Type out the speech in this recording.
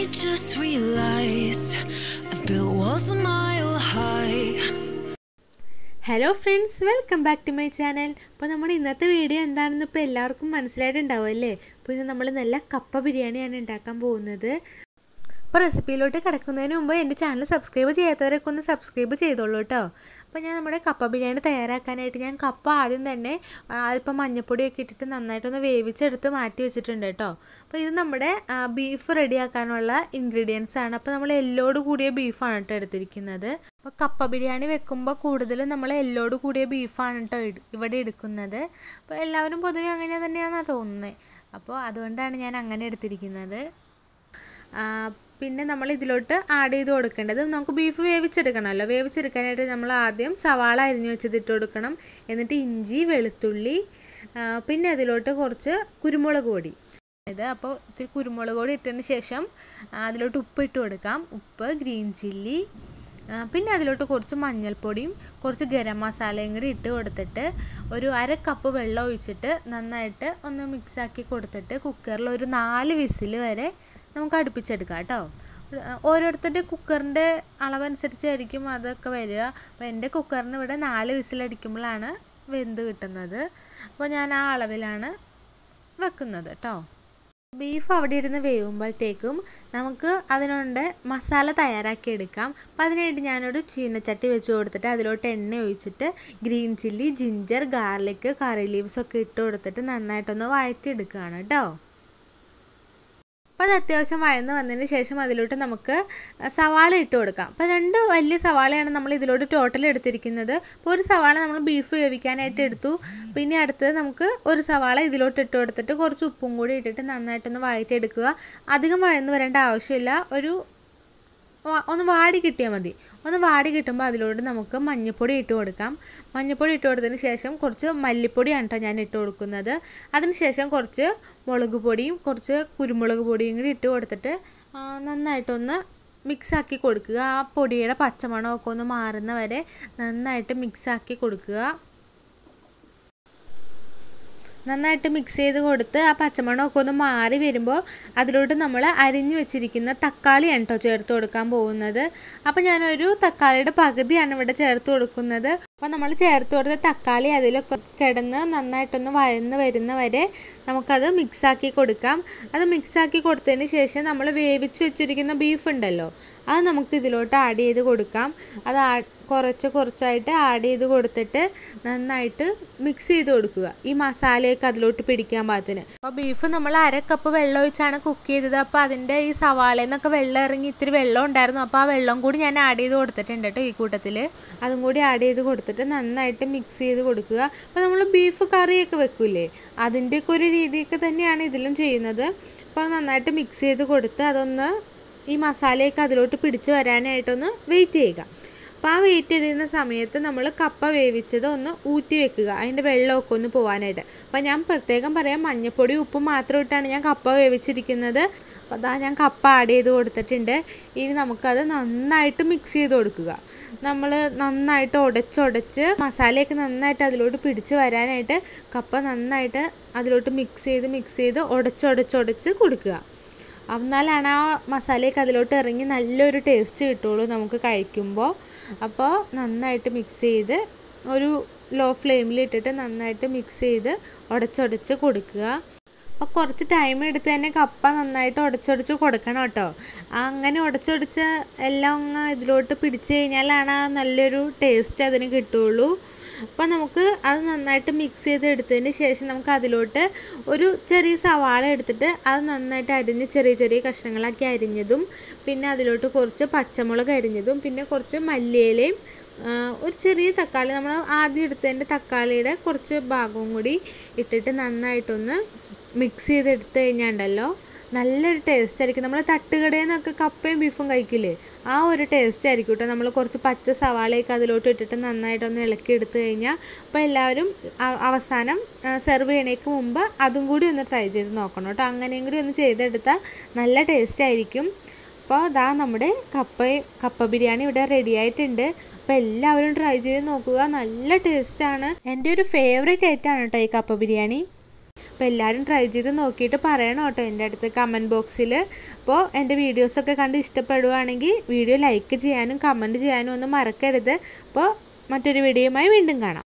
just realized I've built walls a mile high. Hello friends welcome back to my channel അപ്പോൾ നമ്മുടെ ഇന്നത്തെ video എന്താണെന്ന് ഇപ്പോൾ എല്ലാവർക്കും മനസ്സിലായിട്ടുണ്ടാവും അല്ലേ അപ്പോൾ ഇന്ന് നമ്മൾ നല്ല കപ്പ ബിരിയാണിയാണ് ഉണ്ടാക്കാൻ പോകുന്നത് അപ്പോൾ റെസിപ്പിയിലോട്ട് കിടക്കുന്നതിന് മുമ്പ് എൻ്റെ ചാനൽ സബ്സ്ക്രൈബ് ചെയ്യാത്തവരൊക്കെ ഒന്ന് സബ്സ്ക്രൈബ് ചെയ്തോളൂ കേട്ടോ അപ്പോൾ ഞാൻ നമ്മുടെ കപ്പ ബിരിയാണി തയ്യാറാക്കാനായിട്ട് ഞാൻ കപ്പ ആദ്യം തന്നെ ആ, അല്പം മഞ്ഞപ്പൊടിയൊക്കെ ഇട്ടിട്ട് നന്നായിട്ടൊന്ന് വേവിച്ചെടുത്ത് മാറ്റി വെച്ചിട്ടുണ്ട് കേട്ടോ അപ്പോൾ ഇത് നമ്മുടെ ബീഫ് റെഡിയാക്കാനുള്ള ഇൻഗ്രീഡിയൻസ് ആണ് അപ്പോൾ നമ്മൾ എല്ലോട് കൂടിയ ബീഫാണ് കേട്ടോ എടുത്തിരിക്കുന്നത് അപ്പോൾ കപ്പ ബിരിയാണി വെക്കുമ്പോൾ കൂടുതലും നമ്മൾ എല്ലോട് കൂടിയ ബീഫാണ് കേട്ടോ ഇട്- ഇവിടെ എടുക്കുന്നത് അപ്പോൾ എല്ലാവരും പൊതുവെ അങ്ങനെ തന്നെയാണെന്നാണ് തോന്നുന്നത് അപ്പോൾ അതുകൊണ്ടാണ് ഞാൻ അങ്ങനെ എടുത്തിരിക്കുന്നത് ആ, പിന്നെ നമ്മൾ ഇതിലോട്ട് ആഡ് ചെയ്ത് കൊടുക്കേണ്ടത് നമുക്ക് ബീഫ് വേവിച്ചെടുക്കണമല്ലോ വേവിച്ചെടുക്കാനായിട്ട് നമ്മൾ ആദ്യം സവാള അരിഞ്ഞു വെച്ചത് ഇട്ട് കൊടുക്കണം എന്നിട്ട് ഇഞ്ചി വെളുത്തുള്ളി ആ, പിന്നെ അതിലോട്ട് കുറച്ച് കുരുമുളക് പൊടി ഇത് അപ്പോൾ ഇത്തിരി കുരുമുളക് പൊടി ഇട്ടതിന് ശേഷം ആ, അതിലോട്ട് ഉപ്പ് ഇട്ട് കൊടുക്കാം ഉപ്പ് ഗ്രീൻ ചില്ലി ആ, പിന്നെ അതിലോട്ട് കുറച്ച് മഞ്ഞൾപ്പൊടിയും കുറച്ച് ഗരം മസാലയും കൂടി ഇട്ട് കൊടുത്തിട്ട് ഒരു അര കപ്പ് വെള്ളം ഒഴിച്ചിട്ട് നന്നായിട്ട് ഒന്ന് മിക്സാക്കി കൊടുത്തിട്ട് കുക്കറിൽ ഒരു നാല് വിസിൽ വരെ നമുക്ക് അടുപ്പിച്ചെടുക്കാം കേട്ടോ ഓരോരുത്തരുടെ കുക്കറിൻ്റെ അളവനുസരിച്ചായിരിക്കും അതൊക്കെ വരിക അപ്പോൾ എൻ്റെ കുക്കറിന് ഇവിടെ നാല് വിസിലടിക്കുമ്പോഴാണ് വെന്ത് കിട്ടുന്നത് അപ്പോൾ ഞാൻ ആ അളവിലാണ് വെക്കുന്നത് കേട്ടോ ബീഫ് അവിടെ ഇരുന്ന് വേവുമ്പോഴത്തേക്കും നമുക്ക് അതിനുണ്ട് മസാല തയ്യാറാക്കി എടുക്കാം അപ്പം അതിനായിട്ട് ഞാനൊരു ചീനച്ചട്ടി വെച്ച് കൊടുത്തിട്ട് അതിലോട്ട് എണ്ണ ഒഴിച്ചിട്ട് green chilli ginger garlic curry leaves ഒക്കെ ഇട്ട് കൊടുത്തിട്ട് നന്നായിട്ടൊന്ന് വഴറ്റിയെടുക്കുകയാണ് കേട്ടോ അപ്പോൾ അത് അത്യാവശ്യം വഴന്ന് വന്നതിന് ശേഷം അതിലോട്ട് നമുക്ക് സവാള ഇട്ട് കൊടുക്കാം അപ്പോൾ രണ്ട് വലിയ സവാളയാണ് നമ്മൾ ഇതിലോട്ട് ടോട്ടൽ എടുത്തിരിക്കുന്നത് അപ്പോൾ ഒരു സവാള നമ്മൾ ബീഫ് വേവിക്കാനായിട്ട് എടുത്തു പിന്നെ അടുത്തത് നമുക്ക് ഒരു സവാള ഇതിലോട്ട് ഇട്ട് കൊടുത്തിട്ട് കുറച്ച് ഉപ്പും കൂടി ഇട്ടിട്ട് നന്നായിട്ടൊന്ന് വഴറ്റിയെടുക്കുക അധികം വഴന്ന് വരേണ്ട ആവശ്യമില്ല ഒരു വ- ഒന്ന് വാടി കിട്ടിയാൽ മതി ഒന്ന് വാടി കിട്ടുമ്പോൾ അതിലോട്ട് നമുക്ക് മഞ്ഞൾപ്പൊടി ഇട്ട് കൊടുക്കാം മഞ്ഞൾപ്പൊടി ഇട്ട് കൊടുത്തതിന് ശേഷം കുറച്ച് മല്ലിപ്പൊടിയാണ് കേട്ടോ ഞാൻ ഇട്ട് കൊടുക്കുന്നത് അതിന് ശേഷം കുറച്ച് മുളക് പൊടിയും കുറച്ച് കുരുമുളക് പൊടിയും കൂടി ഇട്ട് കൊടുത്തിട്ട് ആ, നന്നായിട്ടൊന്ന് മിക്സാക്കി കൊടുക്കുക ആ പൊടിയുടെ പച്ചമണമൊക്കെ ഒന്ന് മാറുന്ന വരെ നന്നായിട്ട് മിക്സാക്കി കൊടുക്കുക നന്നായിട്ട് മിക്സ് ചെയ്ത് കൊടുത്ത് ആ പച്ചമണമൊക്കെ ഒന്ന് മാറി വരുമ്പോൾ അതിലോട്ട് നമ്മൾ അരിഞ്ഞു വെച്ചിരിക്കുന്ന തക്കാളിയാണ് കേട്ടോ ചേർത്ത് കൊടുക്കാൻ പോകുന്നത് അപ്പോൾ ഞാനൊരു തക്കാളിയുടെ പകുതിയാണ് ഇവിടെ ചേർത്ത് കൊടുക്കുന്നത് അപ്പോൾ നമ്മൾ ചേർത്ത് കൊടുത്ത തക്കാളി അതിലൊക്കെ കിടന്ന് നന്നായിട്ടൊന്ന് വഴന്ന് വരുന്ന വരെ നമുക്കത് മിക്സാക്കി കൊടുക്കാം അത് മിക്സാക്കി കൊടുത്തതിന് ശേഷം നമ്മൾ വേവിച്ച് വെച്ചിരിക്കുന്ന ബീഫ് ഉണ്ടല്ലോ അത് നമുക്ക് ഇതിലോട്ട് ആഡ് ചെയ്ത് കൊടുക്കാം അത് ആ- കുറച്ച് കുറച്ചായിട്ട് ആഡ് ചെയ്ത് കൊടുത്തിട്ട് നന്നായിട്ട് മിക്സ് ചെയ്ത് കൊടുക്കുക ഈ മസാലയൊക്കെ അതിലോട്ട് പിടിക്കാൻ പാകത്തിന് അപ്പോൾ ബീഫ് നമ്മൾ അര കപ്പ് വെള്ളം ഒഴിച്ചാണ് കുക്ക് ചെയ്തത് അപ്പോൾ അതിൻ്റെ ഈ സവാളയിൽ നിന്നൊക്കെ വെള്ളം ഇറങ്ങി ഇത്തിരി വെള്ളം ഉണ്ടായിരുന്നു അപ്പോൾ ആ വെള്ളം കൂടി ഞാൻ ആഡ് ചെയ്ത് കൊടുത്തിട്ടുണ്ട് കേട്ടോ ഈ കൂട്ടത്തിൽ അതും കൂടി ആഡ് ചെയ്ത് കൊടുത്തിട്ട് നന്നായിട്ട് മിക്സ് ചെയ്ത് കൊടുക്കുക അപ്പോൾ നമ്മൾ ബീഫ് കറിയൊക്കെ വെക്കൂലേ അതിൻ്റെയൊക്കെ ഒരു രീതിയൊക്കെ തന്നെയാണ് ഇതിലും ചെയ്യുന്നത് അപ്പോൾ നന്നായിട്ട് മിക്സ് ചെയ്ത് കൊടുത്ത് അതൊന്ന് ഈ മസാലയൊക്കെ അതിലോട്ട് പിടിച്ച് വരാനായിട്ടൊന്ന് വെയിറ്റ് ചെയ്യുക അപ്പോൾ ആ വെയിറ്റ് ചെയ്തിരുന്ന സമയത്ത് നമ്മൾ കപ്പ വേവിച്ചത് ഒന്ന് ഊറ്റി വെക്കുക അതിൻ്റെ വെള്ളമൊക്കെ ഒന്ന് പോകാനായിട്ട് അപ്പോൾ ഞാൻ പ്രത്യേകം പറയാം മഞ്ഞപ്പൊടി ഉപ്പും മാത്രം ഇട്ടാണ് ഞാൻ കപ്പ വേവിച്ചിരിക്കുന്നത് അപ്പോൾ അതാ ഞാൻ കപ്പ ആഡ് ചെയ്ത് കൊടുത്തിട്ടുണ്ട് ഇനി നമുക്കത് നന്നായിട്ട് മിക്സ് ചെയ്ത് കൊടുക്കുക നമ്മൾ നന്നായിട്ട് ഉടച്ചുടച്ച് മസാലയൊക്കെ നന്നായിട്ട് അതിലോട്ട് പിടിച്ച് വരാനായിട്ട് കപ്പ നന്നായിട്ട് അതിലോട്ട് മിക്സ് ചെയ്ത് മിക്സ് ചെയ്ത് ഉടച്ചുടച്ചുടച്ച് കൊടുക്കുക എന്നാലാണ് ആ മസാലയൊക്കെ അതിലോട്ട് ഇറങ്ങി നല്ലൊരു ടേസ്റ്റ് കിട്ടുള്ളൂ നമുക്ക് കഴിക്കുമ്പോൾ അപ്പോൾ നന്നായിട്ട് മിക്സ് ചെയ്ത് ഒരു ലോ ഫ്ലെയിമിൽ ഇട്ടിട്ട് നന്നായിട്ട് മിക്സ് ചെയ്ത് ഉടച്ചുടച്ച് കൊടുക്കുക അപ്പോൾ കുറച്ച് ടൈം എടുത്ത് തന്നെ കപ്പ നന്നായിട്ട് ഉടച്ചുടച്ച് കൊടുക്കണം കേട്ടോ അങ്ങനെ ഉടച്ചുടച്ച് എല്ലാം അങ്ങ് ഇതിലോട്ട് പിടിച്ച് കഴിഞ്ഞാലാണ് ആ നല്ലൊരു ടേസ്റ്റ് അതിന് കിട്ടുള്ളൂ അപ്പോൾ നമുക്ക് അത് നന്നായിട്ട് മിക്സ് ചെയ്ത് എടുത്തതിന് ശേഷം നമുക്ക് അതിലോട്ട് ഒരു ചെറിയ സവാള എടുത്തിട്ട് അത് നന്നായിട്ട് അരിഞ്ഞ് ചെറിയ ചെറിയ കഷ്ണങ്ങളാക്കി അരിഞ്ഞതും പിന്നെ അതിലോട്ട് കുറച്ച് പച്ചമുളക് അരിഞ്ഞതും പിന്നെ കുറച്ച് മല്ലിയിലയും ആ, ഒരു ചെറിയ തക്കാളി നമ്മൾ ആദ്യം എടുത്തതിൻ്റെ തക്കാളിയുടെ കുറച്ച് ഭാഗവും കൂടി ഇട്ടിട്ട് നന്നായിട്ടൊന്ന് മിക്സ് ചെയ്തെടുത്ത് കഴിഞ്ഞാണ്ടല്ലോ നല്ലൊരു ടേസ്റ്റ് ആയിരിക്കും നമ്മൾ തട്ടുകടയിൽ നിന്നൊക്കെ കപ്പയും ബീഫും കഴിക്കില്ലേ ആ ഒരു ടേസ്റ്റ് ആയിരിക്കും കേട്ടോ നമ്മൾ കുറച്ച് പച്ച സവാളയൊക്കെ അതിലോട്ട് ഇട്ടിട്ട് നന്നായിട്ടൊന്ന് ഇളക്കി എടുത്ത് കഴിഞ്ഞാൽ അപ്പോൾ എല്ലാവരും അ- അവസാനം സെർവ് ചെയ്യണേക്ക് മുമ്പ് അതും കൂടി ഒന്ന് ട്രൈ ചെയ്ത് നോക്കണം കേട്ടോ അങ്ങനെയും കൂടി ഒന്ന് ചെയ്തെടുത്താൽ നല്ല ടേസ്റ്റ് ആയിരിക്കും അപ്പോൾ ദാ നമ്മുടെ കപ്പ കപ്പ ബിരിയാണി ഇവിടെ റെഡി ആയിട്ടുണ്ട് അപ്പോൾ എല്ലാവരും ട്രൈ ചെയ്ത് നോക്കുക നല്ല ടേസ്റ്റാണ് എൻ്റെ ഒരു ഫേവറേറ്റ് ഐറ്റമാണ് കേട്ടോ ഈ കപ്പ ബിരിയാണി അപ്പോൾ എല്ലാവരും ട്രൈ ചെയ്ത് നോക്കിയിട്ട് പറയണം കേട്ടോ എൻ്റെ അടുത്ത് കമൻറ്റ് ബോക്സിൽ അപ്പോൾ എൻ്റെ വീഡിയോസൊക്കെ കണ്ട് ഇഷ്ടപ്പെടുവാണെങ്കിൽ വീഡിയോ ലൈക്ക് ചെയ്യാനും കമൻറ്റ് ചെയ്യാനും ഒന്നും മറക്കരുത് അപ്പോൾ മറ്റൊരു വീഡിയോയുമായി വീണ്ടും കാണാം